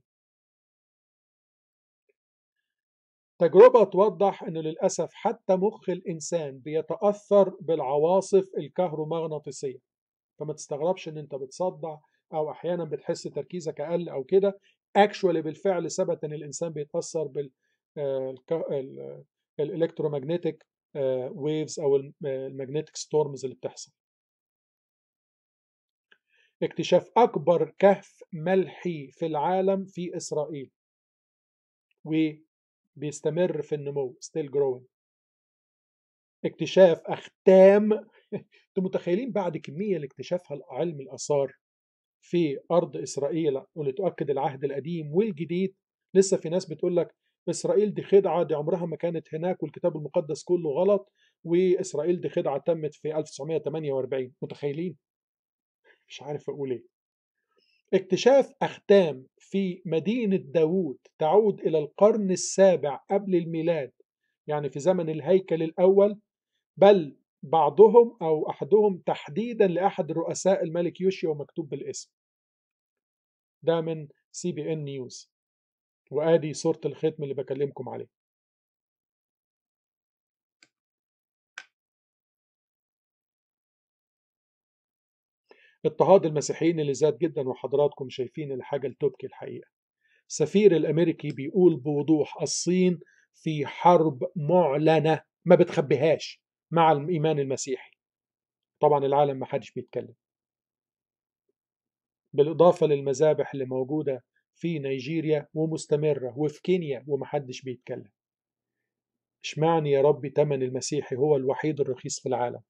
تجربة توضح أنه للأسف حتى مخ الإنسان بيتأثر بالعواصف الكهرومغناطيسية فما تستغربش أن أنت بتصدع أو أحيانا بتحس تركيزك أقل أو كده اكشولي بالفعل ثبت أن الإنسان بيتأثر بال الالكترومagnetic ويفز أو المagnetic ستورمز اللي بتحصل اكتشاف أكبر كهف ملحي في العالم في إسرائيل وبيستمر في النمو still growing اكتشاف أختام انتم متخيلين بعد كمية اللي اكتشافها علم الآثار في أرض إسرائيل واللي تؤكد العهد القديم والجديد لسه في ناس بتقول لك إسرائيل دي خدعة دي عمرها ما كانت هناك والكتاب المقدس كله غلط وإسرائيل دي خدعة تمت في 1948 متخيلين مش عارف أقول إيه اكتشاف أختام في مدينة داوود تعود إلى القرن السابع قبل الميلاد يعني في زمن الهيكل الأول بل بعضهم أو أحدهم تحديدا لأحد رؤساء الملك يوشيا ومكتوب بالاسم ده من سي بي ان نيوز وآدي صورة الختم اللي بكلمكم عليه اضطهاد المسيحيين اللي زاد جدا وحضراتكم شايفين الحاجة اللي تبكي الحقيقة سفير الأمريكي بيقول بوضوح الصين في حرب معلنة ما بتخبيهاش مع الإيمان المسيحي طبعا العالم ما حدش بيتكلم بالإضافة للمذابح اللي موجودة في نيجيريا ومستمرة وفي كينيا ومحدش بيتكلم اشمعني يا ربي تمن المسيحي هو الوحيد الرخيص في العالم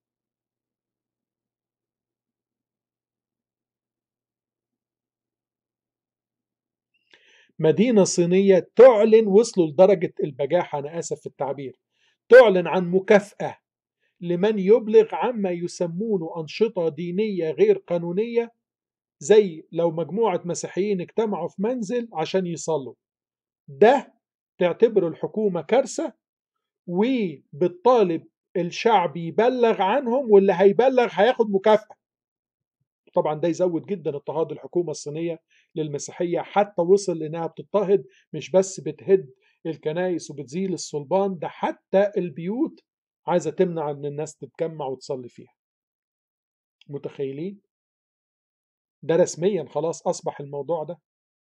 مدينة صينية تعلن وصلوا لدرجة البجاحة أنا آسف في التعبير تعلن عن مكافأة لمن يبلغ عما يسمونه أنشطة دينية غير قانونية زي لو مجموعة مسيحيين اجتمعوا في منزل عشان يصلوا ده تعتبره الحكومة كارثة وبالطالب الشعب يبلغ عنهم واللي هيبلغ هياخد مكافأة طبعا ده يزود جدا اضطهاد الحكومة الصينية للمسيحية حتى وصل لأنها بتضطهد مش بس بتهد الكنائس وبتزيل الصلبان ده حتى البيوت عايزة تمنع ان الناس تتجمع وتصلي فيها متخيلين ده رسميا خلاص أصبح الموضوع ده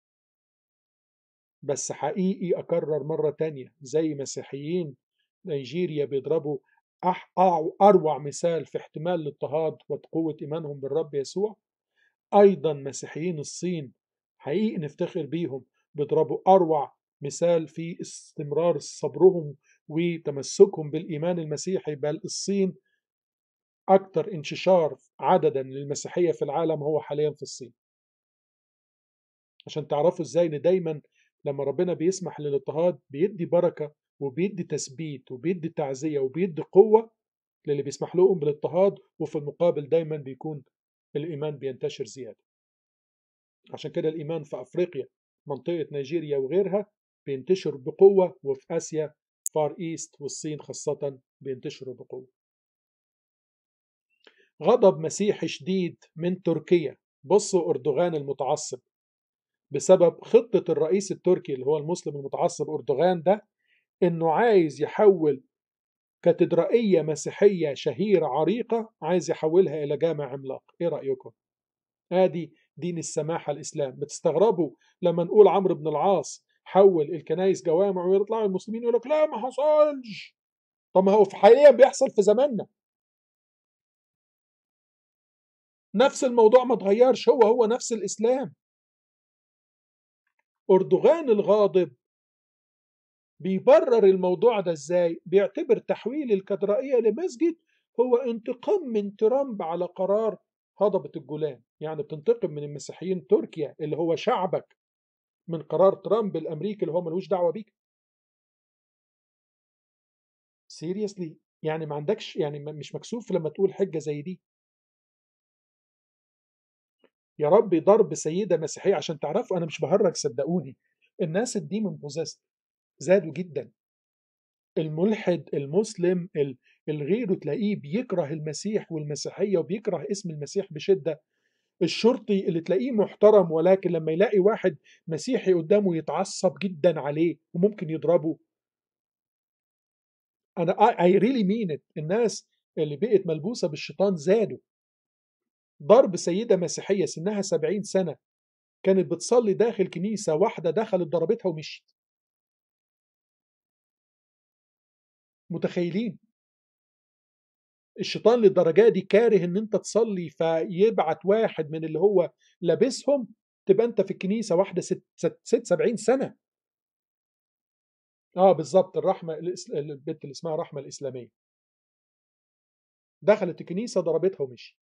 بس حقيقي أكرر مرة تانية زي مسيحيين نيجيريا بيضربوا أح أروع مثال في احتمال الاضطهاد وقوة إيمانهم بالرب يسوع أيضا مسيحيين الصين حقيقي نفتخر بيهم بيضربوا أروع مثال في استمرار صبرهم وتمسكهم بالإيمان المسيحي بل الصين أكثر انتشار عددا للمسيحية في العالم هو حاليا في الصين عشان تعرفوا ازاي ان دايما لما ربنا بيسمح للاضطهاد بيدي بركة وبيدي تثبيت وبيدي تعزية وبيدي قوة للي بيسمح لهم بالاضطهاد وفي المقابل دايما بيكون الإيمان بينتشر زيادة عشان كده الإيمان في أفريقيا منطقة نيجيريا وغيرها بينتشر بقوة وفي آسيا فار إيست والصين خاصة بينتشروا بقوة غضب مسيحي شديد من تركيا بصوا أردوغان المتعصب بسبب خطة الرئيس التركي اللي هو المسلم المتعصب أردوغان ده إنه عايز يحول كاتدرائية مسيحية شهيرة عريقة عايز يحولها إلى جامع عملاق إيه رأيكم؟ آدي دين السماحة الإسلام بتستغربوا لما نقول عمرو بن العاص حول الكنايس جوامع ويطلعوا المسلمين يقول لك لا ما حصلش طب ما هو في حاليا بيحصل في زماننا نفس الموضوع ما اتغيرش هو هو نفس الإسلام أردوغان الغاضب بيبرر الموضوع ده ازاي بيعتبر تحويل الكاتدرائية لمسجد هو انتقام من ترامب على قرار هضبة الجولان يعني بتنتقم من المسيحيين تركيا اللي هو شعبك من قرار ترامب الامريكي اللي هو ملوش دعوه بيك سيريسلي يعني ما عندكش يعني مش مكسوف لما تقول حجه زي دي يا ربي ضرب سيده مسيحيه عشان تعرفوا انا مش بهرج صدقوني الناس الديمون بوزيست زادوا جدا الملحد المسلم الغيره تلاقيه بيكره المسيح والمسيحيه وبيكره اسم المسيح بشده الشرطي اللي تلاقيه محترم ولكن لما يلاقي واحد مسيحي قدامه يتعصب جدا عليه وممكن يضربه انا I really mean it الناس اللي بقت ملبوسه بالشيطان زادوا ضرب سيده مسيحيه سنها 70 سنه كانت بتصلي داخل كنيسه واحده دخلت ضربتها ومشيت متخيلين الشيطان للدرجه دي كاره ان انت تصلي فيبعت واحد من اللي هو لابسهم تبقى انت في الكنيسه واحده ست, ست, ست سبعين سنه اه بالظبط الرحمه البنت اللي اسمها رحمه الاسلاميه دخلت الكنيسه ضربتها ومشي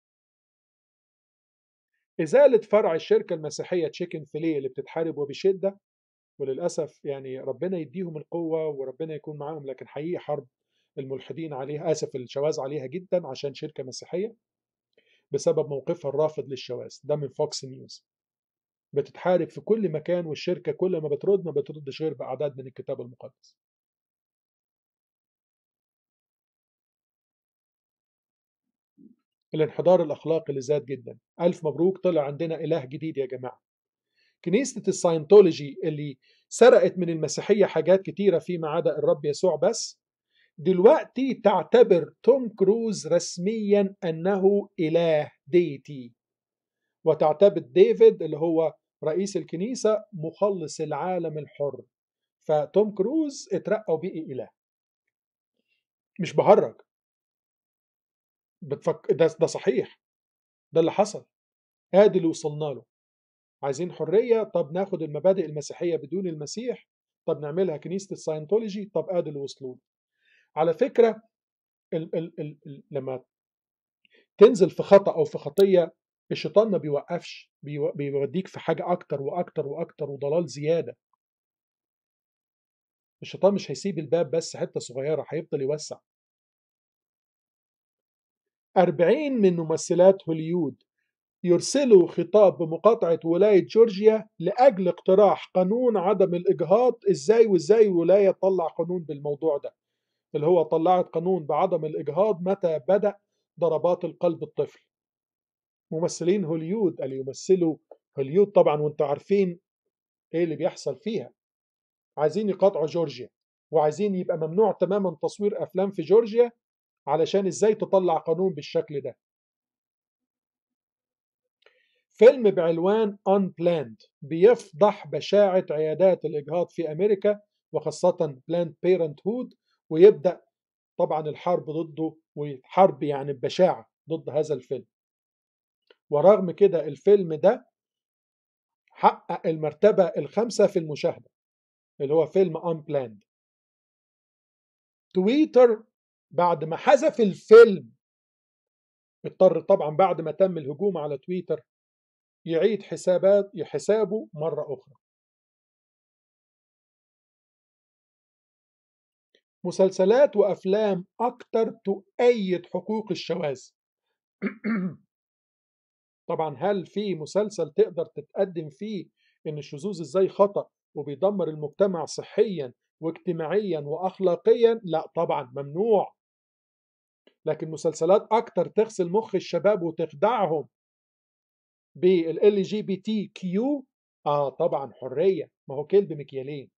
ازاله فرع الشركه المسيحيه تشيكن فيليه اللي بتتحارب وبشده وللاسف يعني ربنا يديهم القوه وربنا يكون معاهم لكن حقيقي حرب الملحدين عليها اسف الشواذ عليها جدا عشان شركه مسيحيه بسبب موقفها الرافض للشواذ ده من فوكس نيوز بتتحارب في كل مكان والشركه كل ما بترد ما بتردش غير باعداد من الكتاب المقدس الانحدار الاخلاقي اللي زاد جدا الف مبروك طلع عندنا اله جديد يا جماعه كنيسه الساينتولوجي اللي سرقت من المسيحيه حاجات كتيره فيما عدا الرب يسوع بس دلوقتي تعتبر توم كروز رسميا انه اله ديتي وتعتبر ديفيد اللي هو رئيس الكنيسة مخلص العالم الحر فتوم كروز اترقى وبقي إله مش بهرج بتفك... ده, ده صحيح ده اللي حصل ادي اللي وصلنا له عايزين حرية طب ناخد المبادئ المسيحية بدون المسيح طب نعملها كنيسة الساينتولوجي طب ادي اللي وصلوا على فكرة ال ال ال ال لما تنزل في خطأ أو في خطية الشيطان ما بيوقفش بيوديك في حاجة أكتر وأكتر وأكتر وضلال زيادة الشيطان مش هيسيب الباب بس حتة صغيرة هيفضل يوسع أربعين من ممثلات هوليود يرسلوا خطاب بمقاطعة ولاية جورجيا لأجل اقتراح قانون عدم الإجهاض إزاي وإزاي الولاية تطلع قانون بالموضوع ده اللي هو طلعت قانون بعدم الإجهاض متى بدأ ضربات القلب الطفل ممثلين هوليود اللي يمثلوا هوليود طبعا وانتم عارفين ايه اللي بيحصل فيها عايزين يقاطعوا جورجيا وعايزين يبقى ممنوع تماما تصوير افلام في جورجيا علشان ازاي تطلع قانون بالشكل ده فيلم بعنوان Unplanned بيفضح بشاعة عيادات الإجهاض في أمريكا وخاصة بلاند بيرنت هود ويبدأ طبعا الحرب ضده وحرب يعني بشاعة ضد هذا الفيلم ورغم كده الفيلم ده حقق المرتبة الخامسة في المشاهدة اللي هو فيلم Unplanned تويتر بعد ما حذف الفيلم اضطر طبعا بعد ما تم الهجوم على تويتر يعيد حسابات حسابه مرة أخرى مسلسلات وأفلام أكتر تؤيد حقوق الشواذ طبعا هل في مسلسل تقدر تتقدم فيه ان الشذوذ ازاي خطأ وبيدمر المجتمع صحيا واجتماعيا واخلاقيا لا طبعا ممنوع لكن مسلسلات اكتر تغسل مخ الشباب وتخدعهم بالال جي بي تي كيو اه طبعا حريه ما هو كلب مكيالين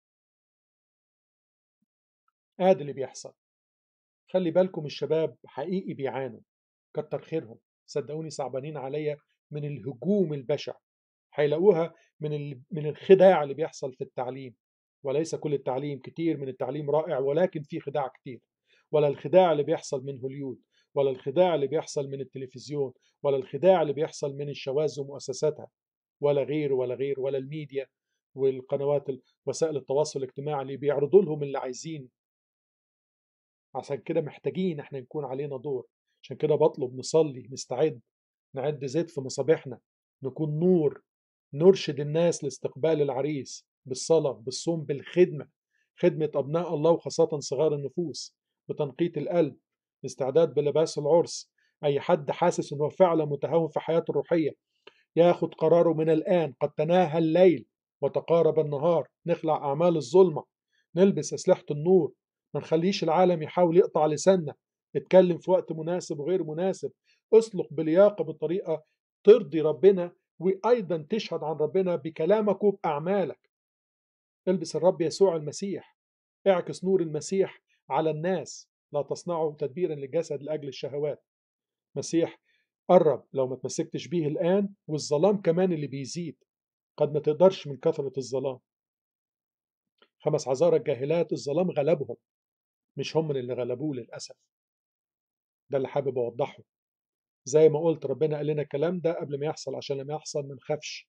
ادي اللي بيحصل خلي بالكم الشباب حقيقي بيعانوا كتر خيرهم صدقوني صعبانين عليا من الهجوم البشع هيلاقوها من من الخداع اللي بيحصل في التعليم وليس كل التعليم كتير من التعليم رائع ولكن في خداع كتير ولا الخداع اللي بيحصل من هوليود ولا الخداع اللي بيحصل من التلفزيون ولا الخداع اللي بيحصل من الشواذ ومؤسساتها ولا غير ولا غير ولا الميديا والقنوات وسائل التواصل الاجتماعي اللي بيعرضوا لهم اللي عايزين عشان كده محتاجين احنا نكون علينا دور عشان كده بطلب نصلي نستعد نعد زيت في مصابيحنا نكون نور نرشد الناس لاستقبال العريس بالصلاة بالصوم بالخدمة خدمة أبناء الله وخاصة صغار النفوس بتنقية القلب الاستعداد بلباس العرس أي حد حاسس أنه فعلا متهاون في حياته الروحية ياخد قراره من الآن قد تناهى الليل وتقارب النهار نخلع أعمال الظلمة نلبس أسلحة النور ما نخليش العالم يحاول يقطع لساننا اتكلم في وقت مناسب وغير مناسب اسلك بلياقة بطريقة ترضي ربنا وأيضا تشهد عن ربنا بكلامك وبأعمالك البس الرب يسوع المسيح اعكس نور المسيح على الناس لا تصنعوا تدبيرا للجسد لأجل الشهوات مسيح قرب لو ما تمسكتش بيه الآن والظلام كمان اللي بيزيد قد ما تقدرش من كثرة الظلام خمس عذارى الجاهلات الظلام غلبهم مش هم اللي غلبوه للأسف ده اللي حابب أوضحه زي ما قلت ربنا قال لنا الكلام ده قبل ما يحصل عشان لما يحصل ما نخافش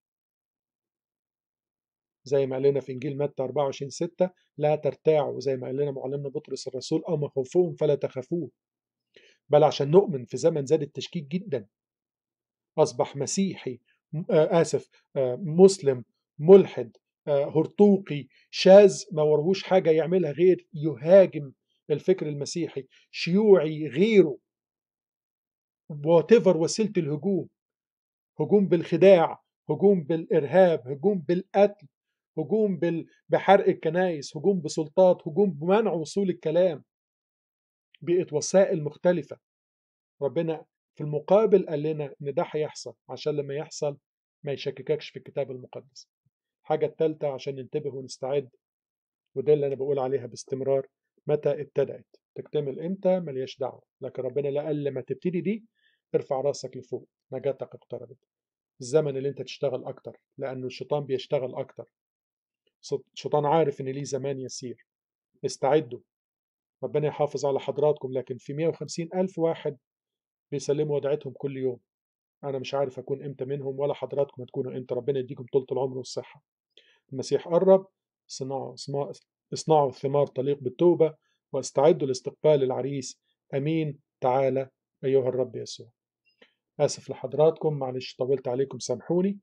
زي ما قال لنا في انجيل متى 24 6 لا ترتاعوا زي ما قال لنا معلمنا بطرس الرسول اما خوفهم فلا تخافوه بل عشان نؤمن في زمن زاد التشكيك جدا اصبح مسيحي آه اسف آه مسلم ملحد آه هرطوقي شاذ ما ورهوش حاجه يعملها غير يهاجم الفكر المسيحي شيوعي غيره واتيفر وسيله الهجوم هجوم بالخداع هجوم بالارهاب هجوم بالقتل هجوم بال... بحرق الكنائس هجوم بسلطات هجوم بمنع وصول الكلام بقت وسائل مختلفة ربنا في المقابل قال لنا ان ده هيحصل عشان لما يحصل ما يشكككش في الكتاب المقدس الحاجة الثالثة عشان ننتبه ونستعد وده اللي انا بقول عليها باستمرار متى ابتدأت تكتمل امتى ملياش دعوة لكن ربنا لا قال لما تبتدي دي ارفع راسك لفوق نجاتك اقتربت الزمن اللي انت تشتغل اكتر لانه الشيطان بيشتغل اكتر الشيطان عارف ان ليه زمان يسير استعدوا ربنا يحافظ على حضراتكم لكن في 150 ألف واحد بيسلموا ودعتهم كل يوم أنا مش عارف أكون إمتى منهم ولا حضراتكم هتكونوا إمتى ربنا يديكم طولة العمر والصحة المسيح قرب صنعوا اصنعوا ثمار تليق بالتوبة واستعدوا لاستقبال العريس أمين تعالى أيها الرب يسوع آسف لحضراتكم معلش طولت عليكم سامحوني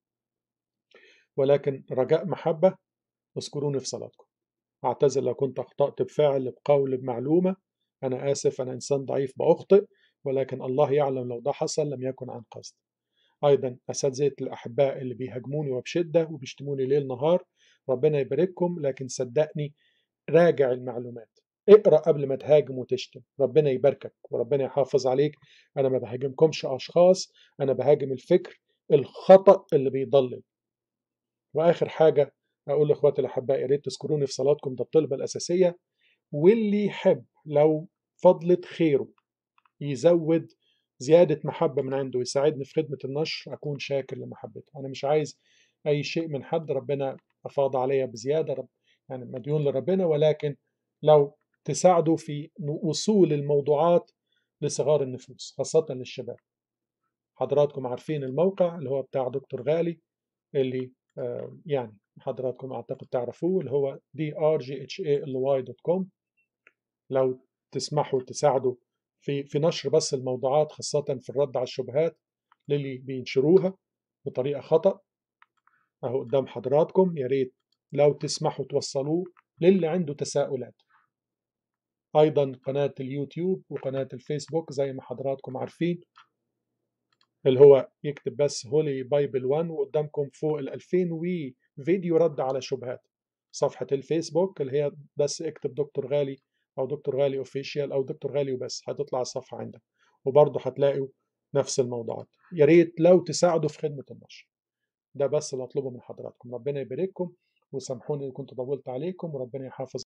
ولكن رجاء محبة اذكروني في صلاتكم أعتذر لو كنت أخطأت بفعل بقول بمعلومة أنا آسف أنا إنسان ضعيف بأخطئ ولكن الله يعلم لو ده حصل لم يكن عن قصد أيضا أساتذة الأحباء اللي بيهاجموني وبشدة وبيشتموني ليل نهار ربنا يبارككم لكن صدقني راجع المعلومات اقرأ قبل ما تهاجم وتشتم ربنا يباركك وربنا يحافظ عليك أنا ما بهاجمكمش أشخاص أنا بهاجم الفكر الخطأ اللي بيضلل وآخر حاجة أقول لإخواتي الأحباء يا ريت تذكروني في صلاتكم ده الطلبة الأساسية واللي يحب لو فضلت خيره يزود زيادة محبة من عنده يساعدني في خدمة النشر أكون شاكر لمحبته أنا مش عايز أي شيء من حد ربنا أفاض عليا بزيادة رب يعني مديون لربنا ولكن لو تساعدوا في وصول الموضوعات لصغار النفوس خاصة للشباب حضراتكم عارفين الموقع اللي هو بتاع دكتور غالي اللي آه يعني حضراتكم أعتقد تعرفوه اللي هو drghay.com لو تسمحوا تساعدوا في في نشر بس الموضوعات خاصة في الرد على الشبهات للي بينشروها بطريقة خطأ أهو قدام حضراتكم يا ريت لو تسمحوا توصلوه للي عنده تساؤلات أيضا قناة اليوتيوب وقناة الفيسبوك زي ما حضراتكم عارفين اللي هو يكتب بس هولي بايبل 1 وقدامكم فوق ال 2000 وفيديو رد على شبهات صفحة الفيسبوك اللي هي بس اكتب دكتور غالي أو دكتور غالي أوفيشيال أو دكتور غالي وبس هتطلع الصفحة عندك وبرضه هتلاقوا نفس الموضوعات يا ريت لو تساعدوا في خدمة النشر ده بس اللي أطلبه من حضراتكم ربنا يبارككم وسامحوني إن كنت طولت عليكم وربنا يحافظ